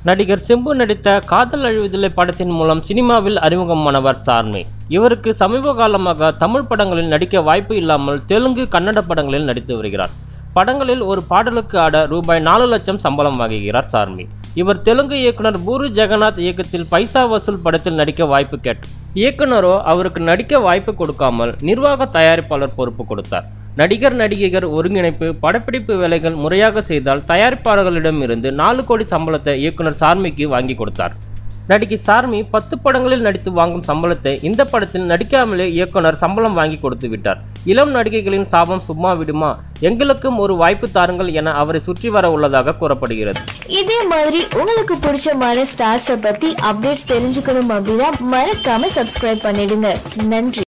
நடிகர் சிம்பு நடித்த காதல் அழிவதில்லை படத்தின் மூலம் சினிமாவில் அறிமுகமானவர் சார்மி இவருக்கு சமீப காலமாக தமிழ் படங்களில் நடிக்க வாய்ப்பு இல்லாமல் தெலுங்கு கன்னட படங்களில் நடித்து வருகிறார் படங்களில் ஒரு பாடலுக்கு ஆட ரூபாய் நாலு லட்சம் சம்பளம் வாங்குகிறார் சார்மி இவர் தெலுங்கு இயக்குனர் பூரி ஜெகநாத் இயக்கத்தில் பைசா வசூல் படத்தில் நடிக்க வாய்ப்பு கேட்டார் இயக்குனரோ அவருக்கு நடிக்க வாய்ப்பு கொடுக்காமல் நிர்வாக தயாரிப்பாளர் பொறுப்பு கொடுத்தார் நடிகர் நடிகைகள் ஒருங்கிணைப்பு படப்பிடிப்பு வேலைகள் முறையாக செய்தால் தயாரிப்பாளர்களிடமிருந்து நாலு கோடி சம்பளத்தை இயக்குனர் சார்மிக்கு வாங்கி கொடுத்தார் நடிகை சார்மி பத்து படங்களில் நடித்து வாங்கும் சம்பளத்தை இந்த படத்தில் நடிக்காமலே இயக்குனர் சம்பளம் வாங்கி கொடுத்து விட்டார் இளம் நடிகைகளின் சாபம் சும்மா விடுமா எங்களுக்கும் ஒரு வாய்ப்பு தாருங்கள் என அவரை சுற்றி வர உள்ளதாக கூறப்படுகிறது இதே மாதிரி உங்களுக்கு பிடிச்சமான ஸ்டார்ஸை பத்தி அப்டேட்ஸ் தெரிஞ்சுக்கணும் அப்படின்னா மறக்காம சப்ஸ்கிரைப் பண்ணிடுங்க நன்றி